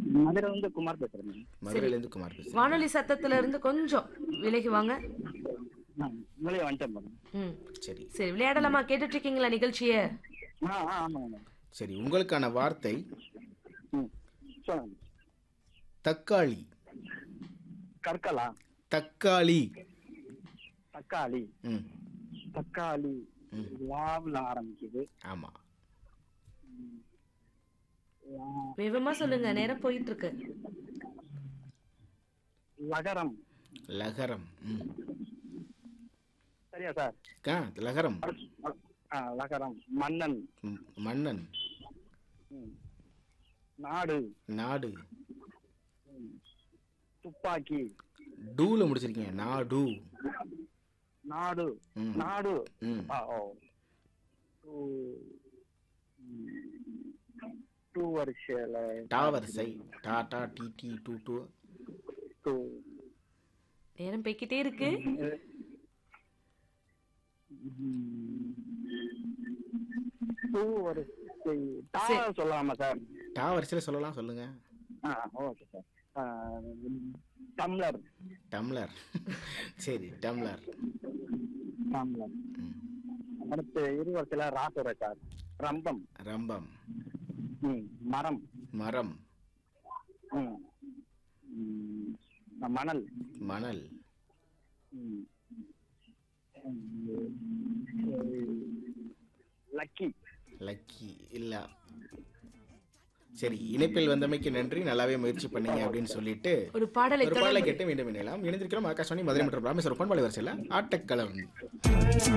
மதுரை வந்து குமார் பேசுறேன் மேம் மதுரையிலேருந்து குமார் பேசுகிறேன் வானொலி சத்தத்துல இருந்து கொஞ்சம் விலகி வாங்க உங்களே வந்துட்டேன் மேடம் ம் சரி சரி விளையாடலாமா கேட்டுட்டு இருக்கீங்களா நிகழ்ச்சிய ஆ ஆ ஆமாங்க மேம் சரி உங்களுக்கான வார்த்தை ம் சொல்லுங்க தக்காளி கற்களா தக்காளி தக்காளி ம் தக்காளி ம். லாவில் ஆரம்பிக்குது ஆமாம் லா- வேகமா சொல்லுங்க நேரம் போயிட்டு இருக்கு லகரம் லகரம் ம் சரியா சார் ஆ லகரம் ஆ லகரம் மன்னன் ம், மன்னன் ம். நாடு நாடு ம். துப்பாக்கி டூல முடிச்சிருக்கீங்க நாடு நாடு ம். நாடு ம் ஆ ஓ டூ ம். டூ வரிசையில டா வரிசை டா டா டி டி டூ டூ டூ நேரம் போய்க்கிட்டே இருக்கு ம். டூ வரிசை டா சரி. சொல்லலாமா சார் டா வரிசையில் சொல்லலாம் சொல்லுங்க ஆ ஓகே சார் ஆ, டம்ளர் டம்ளர் சரி டம்ளர் டம்ளர் ம். அடுத்து இருவரிசையில ராசுர சார் ரம்பம் ரம்பம் ம். மரம் மரம் ம். ம். மணல் மணல் ம். ம். லக்கி லக்கி இல்ல சரி இணைப்பில் வந்தமைக்கு நன்றி நல்லாவே முயற்சி பண்ணீங்க அப்படின்னு சொல்லிட்டு ஒரு பாடலை ஒரு பாடலை தொடர்ந்து கேட்டு மீண்டும் இணையலாம் இணைந்திருக்கிறோம் ஆகாஷவாணி மதுரை மற்றும் ராமேஸ்வரம் பண்பாளி வரிசையில் ஆட்டக்களம்